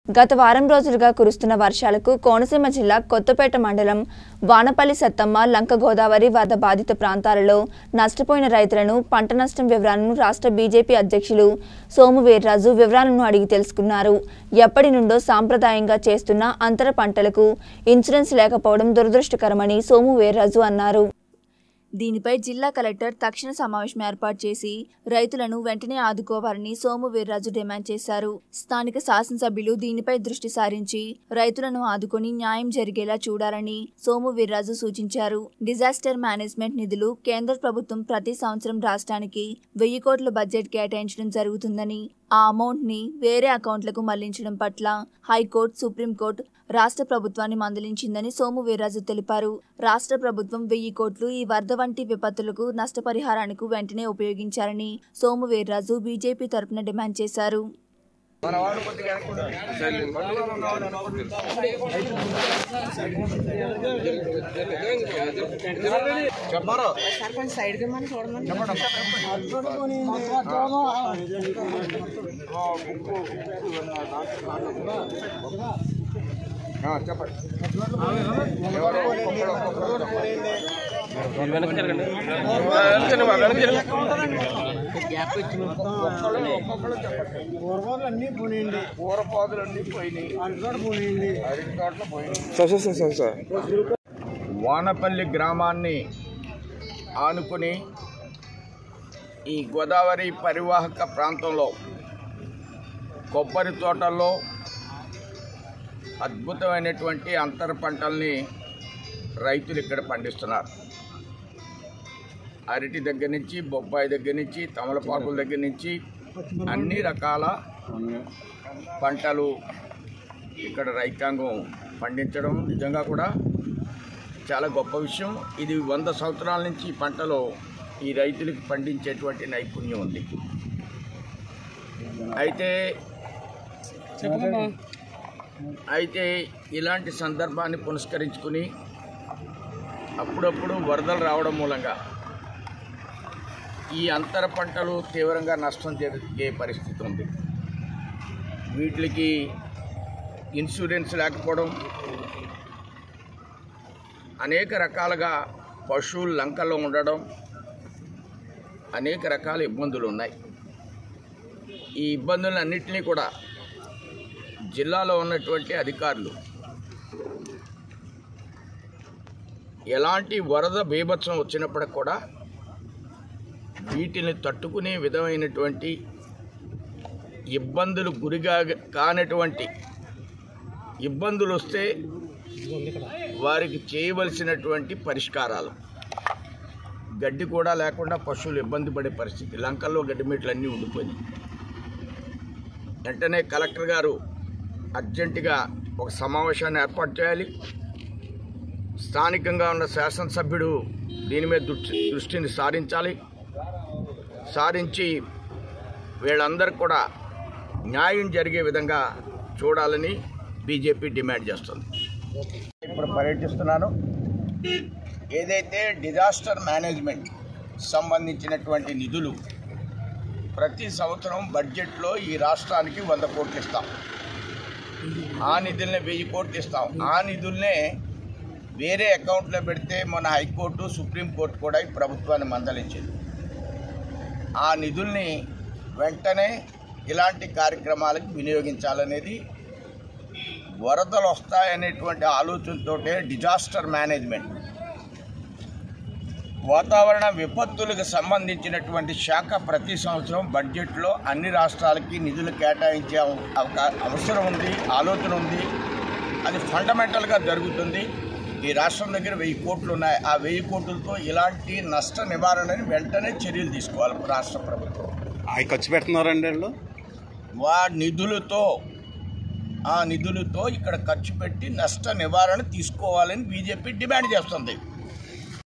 గత వారం రోజులుగా కురుస్తున్న వర్షాలకు కోనసీమ జిల్లా కొత్తపేట మండలం వానపల్లి సత్తమ్మ లంక గోదావరి వరద బాధిత ప్రాంతాలలో నష్టపోయిన రైతులను పంట నష్టం వివరాలను రాష్ట్ర బీజేపీ అధ్యక్షులు సోము వీర్రాజు వివరాలను అడిగి తెలుసుకున్నారు ఎప్పటి నుండో సాంప్రదాయంగా చేస్తున్న అంతర పంటలకు ఇన్సూరెన్స్ లేకపోవడం దురదృష్టకరమని సోము వీర్రాజు అన్నారు దీనిపై జిల్లా కలెక్టర్ తక్షణ సమావేశం ఏర్పాటు చేసి రైతులను వెంటనే ఆదుకోవాలని సోము వీర్రాజు డిమాండ్ చేశారు స్థానిక శాసనసభ్యులు దీనిపై దృష్టి సారించి రైతులను ఆదుకొని న్యాయం జరిగేలా చూడాలని సోము వీర్రాజు సూచించారు డిజాస్టర్ మేనేజ్మెంట్ నిధులు కేంద్ర ప్రభుత్వం ప్రతి సంవత్సరం రాష్ట్రానికి వెయ్యి కోట్ల బడ్జెట్ కేటాయించడం జరుగుతుందని ఆ అమౌంట్ ని వేరే అకౌంట్లకు మళ్లించడం పట్ల హైకోర్టు సుప్రీంకోర్టు రాష్ట్ర ప్రభుత్వాన్ని మందలించిందని సోము వీర్రాజు తెలిపారు రాష్ట్ర ప్రభుత్వం వెయ్యి కోట్లు ఈ వరద వంటి విపత్తులకు నష్టపరిహారానికి వెంటనే ఉపయోగించాలని సోము వీర్రాజు బీజేపీ తరపున డిమాండ్ చేశారు చెప్పారు సర్పంచ్ సైడ్ మనం చూడమని చెప్పండి ఎవరు ఒక్కొక్కరు ఒక్కొక్కరు చెప్పండి. పూర్వాలన్నీ పోనీయండి ఊరపాదులన్నీ పోయినాయి అంటుకోట పోనీయండి అరటి తోటలు పోయినాయి sir sir sir sir Vanapalli గ్రామాన్ని ఆనుకుని ఈ గోదావరి పరివాహక ప్రాంతంలో కొబ్బరి తోటల్లో అద్భుతమైనటువంటి అంతర పంటల్ని రైతులు ఇక్కడ పండిస్తున్నారు అరటి దగ్గర నుంచి బొబ్బాయి దగ్గర నుంచి తమలపాకుల దగ్గర నుంచి అన్ని రకాల పంటలు ఇక్కడ రైతాంగం పండించడం నిజంగా కూడా చాలా గొప్ప విషయం ఇది వంద సంవత్సరాల నుంచి ఈ పంటలో ఈ రైతులకు పండించేటువంటి నైపుణ్యం ఉంది అయితే అయితే ఇలాంటి సందర్భాన్ని పురస్కరించుకుని అప్పుడప్పుడు వరదలు రావడం మూలంగా ఈ అంతర పంటలు తీవ్రంగా నష్టం జరిగే పరిస్థితి ఉంది వీటికి ఇన్సూరెన్స్ లేకపోవడం అనేక రకాలుగా పశువులు లంకల్లో ఉండడం అనేక రకాల ఇబ్బందులు ఉన్నాయి ఈ ఇబ్బందులన్నింటినీ కూడా జిల్లాలో ఉన్నటువంటి అధికారులు ఎలాంటి వరద బీభత్సం వచ్చినప్పటికి కూడా వీటిని తట్టుకునే విధమైనటువంటి ఇబ్బందులు గురిగా కానటువంటి ఇబ్బందులు వస్తే వారికి చేయవలసినటువంటి పరిష్కారాలు గడ్డి కూడా లేకుండా పశువులు ఇబ్బంది పడే పరిస్థితి లంకల్లో గడ్డి మీట్లు అన్నీ ఉండిపోయినాయి వెంటనే కలెక్టర్ గారు అర్జెంటుగా ఒక సమావేశాన్ని ఏర్పాటు చేయాలి స్థానికంగా ఉన్న శాసనసభ్యుడు దీని మీద దృష్టి దృష్టిని సారించాలి సారించి వీళ్ళందరికీ కూడా న్యాయం జరిగే విధంగా చూడాలని బీజేపీ డిమాండ్ చేస్తుంది ఇప్పుడు పర్యటిస్తున్నాను ఏదైతే డిజాస్టర్ మేనేజ్మెంట్ సంబంధించినటువంటి నిధులు ప్రతి సంవత్సరం బడ్జెట్లో ఈ రాష్ట్రానికి వంద కోట్లు ఇస్తాం ఆ నిధుల్ని వెయ్యి కోట్లు ఇస్తాం ఆ నిధుల్నే వేరే అకౌంట్లో పెడితే మన హైకోర్టు సుప్రీంకోర్టు కూడా ఈ ప్రభుత్వాన్ని మందలించింది ఆ నిధుల్ని వెంటనే ఇలాంటి కార్యక్రమాలకు వినియోగించాలనేది వరదలు వస్తాయనేటువంటి ఆలోచనతోటే డిజాస్టర్ మేనేజ్మెంట్ వాతావరణ విపత్తులకు సంబంధించినటువంటి శాఖ ప్రతి సంవత్సరం బడ్జెట్లో అన్ని రాష్ట్రాలకి నిధులు కేటాయించే అవ- అవకా- అవసరం ఉంది ఆలోచన ఉంది అది ఫండమెంటల్గా జరుగుతుంది ఈ రాష్ట్రం దగ్గర వెయ్యి కోట్లు ఉన్నాయి ఆ వెయ్యి కోట్లతో ఇలాంటి నష్ట నివారణని వెంటనే చర్యలు తీసుకోవాలి రాష్ట్ర ప్రభుత్వం అవి ఖర్చు పెడుతున్నారండి వీళ్ళు వా నిధులతో ఆ నిధులతో ఇక్కడ ఖర్చు పెట్టి నష్ట నివారణ తీసుకోవాలని బీజేపీ డిమాండ్ చేస్తుంది